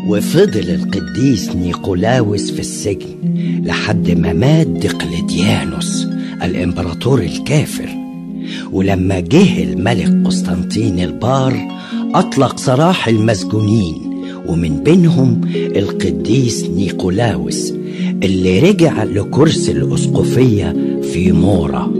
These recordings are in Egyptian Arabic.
وفضل القديس نيقولاوس في السجن لحد ما مات دقلديانوس الإمبراطور الكافر ولما جه الملك قسطنطين البار أطلق سراح المسجونين ومن بينهم القديس نيقولاوس اللي رجع لكرسي الأسقفية في مورا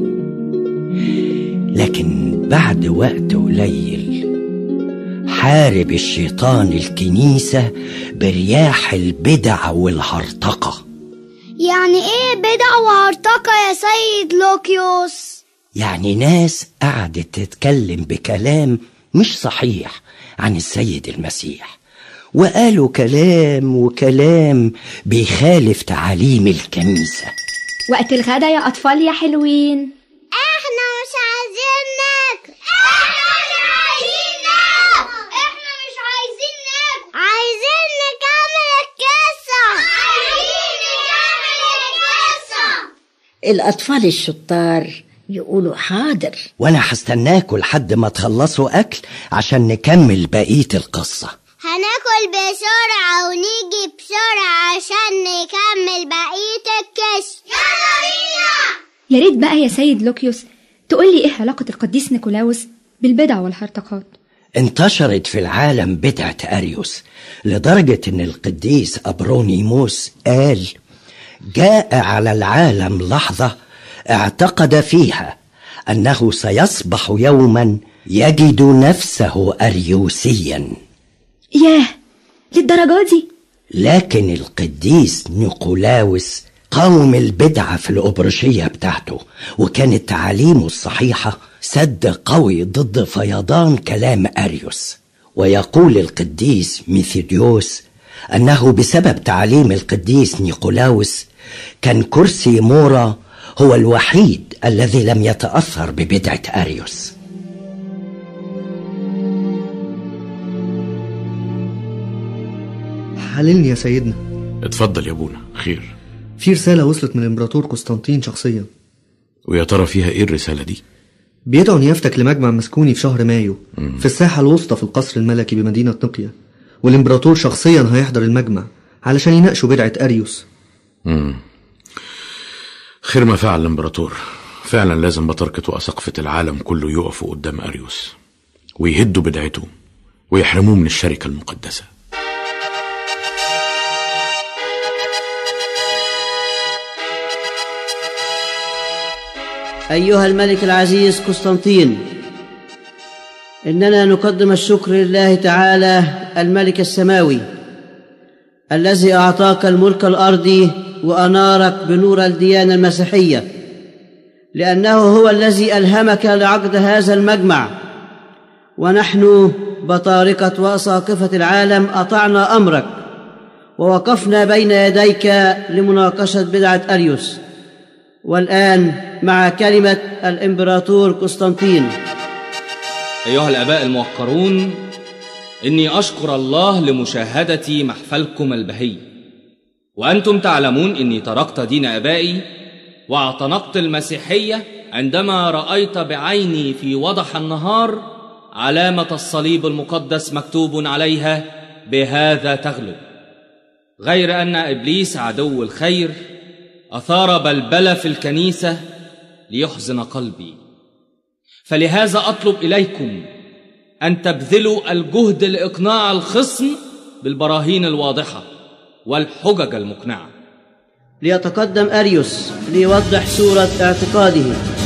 لكن بعد وقت قليل حارب الشيطان الكنيسة برياح البدع والهرطقة يعني ايه بدع وهرطقة يا سيد لوكيوس يعني ناس قعدت تتكلم بكلام مش صحيح عن السيد المسيح وقالوا كلام وكلام بيخالف تعاليم الكنيسة وقت الغدا يا أطفال يا حلوين احنا مش عايزين ناكل احنا مش عايزين ناكل احنا مش عايزين ناكل عايزين نكمل القصة عايزين نكمل القصة الأطفال الشطار يقولوا حاضر وأنا هستناكوا لحد ما تخلصوا أكل عشان نكمل بقية القصة هناكل بسرعة ونيجي بسرعة عشان نكمل بقية القصة يلا بينا يا ريت بقى يا سيد لوكيوس تقول لي إيه علاقة القديس نيكولاوس بالبدع والهرطقات انتشرت في العالم بدعة أريوس لدرجة إن القديس أبرونيموس قال جاء على العالم لحظة اعتقد فيها أنه سيصبح يوما يجد نفسه أريوسيا ياه للدرجة دي لكن القديس نيقولاوس قاوم البدعة في الأبرشية بتاعته وكانت تعاليمه الصحيحة سد قوي ضد فيضان كلام أريوس ويقول القديس ميثيديوس أنه بسبب تعاليم القديس نيقولاوس كان كرسي مورا هو الوحيد الذي لم يتأثر ببدعة أريوس حللني يا سيدنا اتفضل يا ابونا خير في رسالة وصلت من الإمبراطور قسطنطين شخصيا ويا ترى فيها ايه الرسالة دي بيدعو نيافتك لمجمع مسكوني في شهر مايو في الساحة الوسطى في القصر الملكي بمدينة نقية والإمبراطور شخصيا هيحضر المجمع علشان يناقشوا بدعة أريوس مم. خير ما فعل الامبراطور فعلا لازم بطركة وأسقفة العالم كله يقفوا قدام أريوس ويهدوا بدعته ويحرموه من الشركة المقدسة أيها الملك العزيز قسطنطين إننا نقدم الشكر لله تعالى الملك السماوي الذي أعطاك الملك الأرضي وأنارك بنور الديانة المسيحية لأنه هو الذي ألهمك لعقد هذا المجمع ونحن بطارقة وأساقفة العالم أطعنا أمرك ووقفنا بين يديك لمناقشة بدعة أريوس والآن مع كلمة الإمبراطور قسطنطين أيها الآباء الموقرون إني أشكر الله لمشاهدة محفلكم البهي وأنتم تعلمون إني تركت دين آبائي واعتنقت المسيحية عندما رأيت بعيني في وضح النهار علامة الصليب المقدس مكتوب عليها بهذا تغلب غير أن إبليس عدو الخير أثار بلبلة في الكنيسة ليحزن قلبي فلهذا أطلب إليكم أن تبذلوا الجهد لإقناع الخصم بالبراهين الواضحة والحجج المقنعة ليتقدم أريوس ليوضح صورة اعتقاده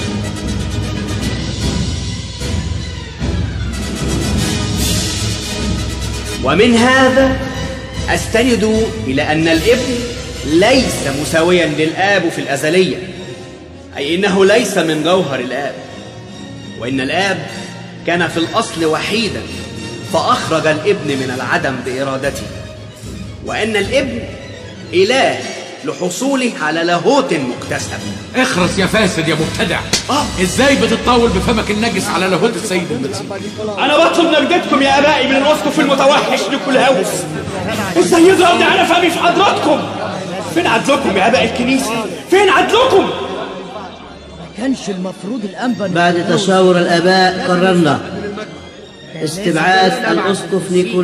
ومن هذا أستند إلى أن الابن ليس مساويا للآب في الأزلية أي إنه ليس من جوهر الآب وإن الآب كان في الأصل وحيدا فأخرج الابن من العدم بإرادته وأن الابن إله لحصوله على لاهوت مكتسب اخرس يا فاسد يا مبتدع ازاي بتطاول بفمك النجس على لاهوت السيد المسيح أنا بطلب نجدتكم يا آبائي من الأسقف المتوحش نيكولاوس إزاي يظهر على فمي في حضراتكم فين عدلكم يا آباء الكنيسة فين عدلكم كانش المفروض الأنبا بعد تشاور الآباء قررنا استبعاد الأسقف نيكولاوس